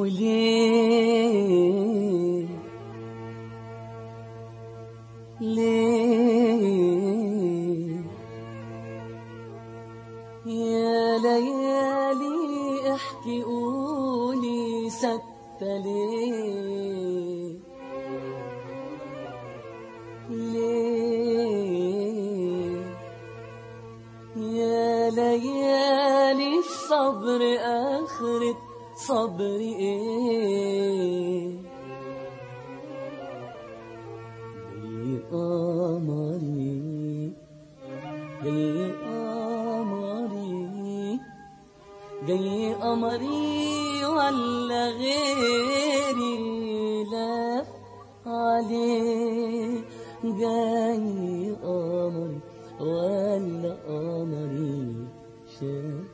وليه ليه يا ليالي احكي قولي سكت ليه ليه يا ليالي الصبر آخرة صبري ايه جاي قمري جاي قمري جاي قمري ولا غيري لاف عليه جاي قمري ولا قمري شاف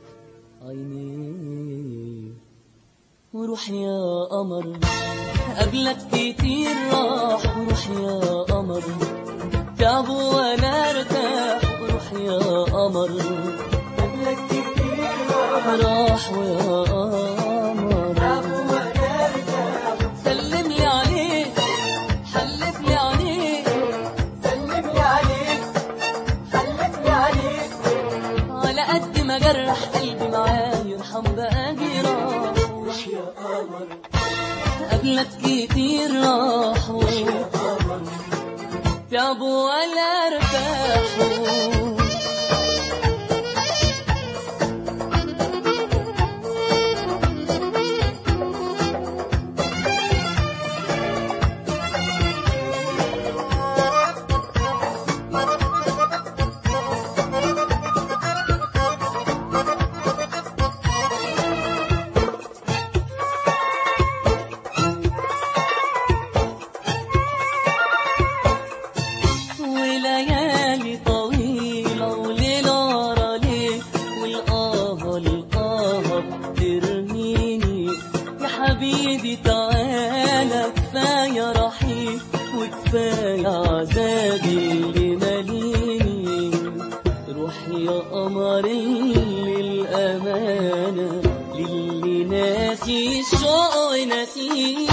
عينيه وروح يا قمر قبلك كتير راح وروح يا قمر تعب ولا ارتاح وروح يا قمر قبلك كتير راح ويا قمر تعب ولا ارتاح سلم لي عليه حلف لي عليه سلم لي عليك حلف لي عليك على قد ما جرح قلبي معاه يرحم بقى جراح يا قمر قبلك كتير راحوا تعبوا ولا ارتاحوا وليالي طويلة وليل ورا ليل والآه الآه ترميني يا حبيبي تعالى كفاية رحيل وكفاية عذابي اللي ماليني روح يا قمر للأمانة للي ناسي الشوق وناسيني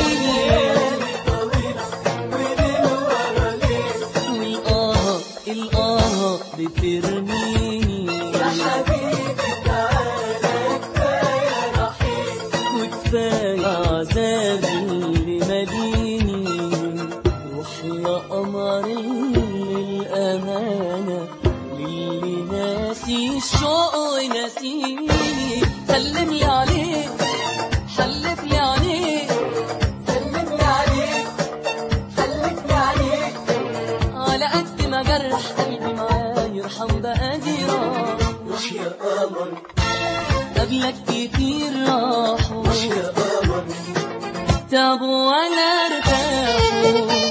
والآه الآه بترميني يا حبيبي تعالى كفاية رحيل وكفاية عذابي اللي ماليني روح يا قمر للأمانة للي ناسي الشوق وناسيني سلم لي عليه حلف لي عليه سلم لي عليك حلف لي عليك على قد ما جرح قلبي معاه يرحم بقى جراح روح يا قمر قبلك كتير راحوا يا قمر تعبوا ولا ارتاحوا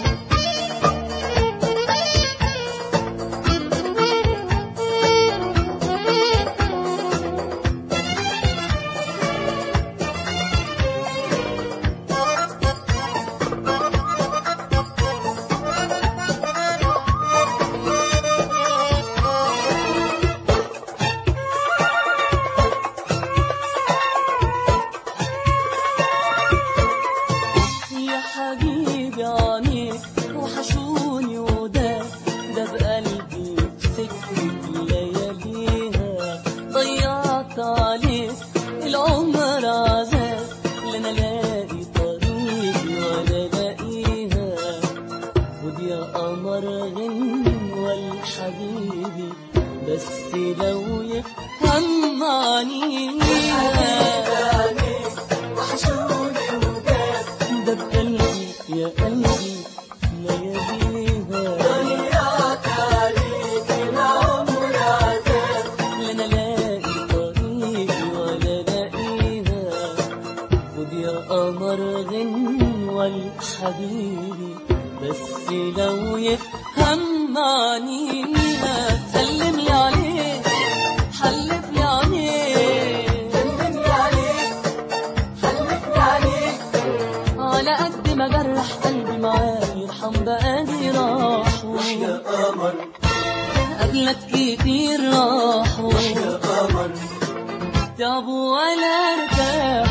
يا حبيبي عنيك وحشوني وده ده بقلبي سكت لياليها ضيعت عليك العمر عذاب لا انا لاقي طريقي ولا لاقيها خد يا قمر غنوة لحبيبي بس لو يفهم عنيها عليك وحشوني وداد ده بقلبي يا قلبي لياليها ضيعت عليك العمر عذاب لا انا لاقي طريقي ولا لاقيها خد يا قمر غنوة لحبيبي بس لو يفهم معنيها سلم لي عليه حلف لي عليه سلم لي عليك حلف لي عليك على قد ما جرح قلبي معاه يرحم بقى جراحه يا قمر قبلك كتير راحوا يا قمر تعبوا ولا ارتاحوا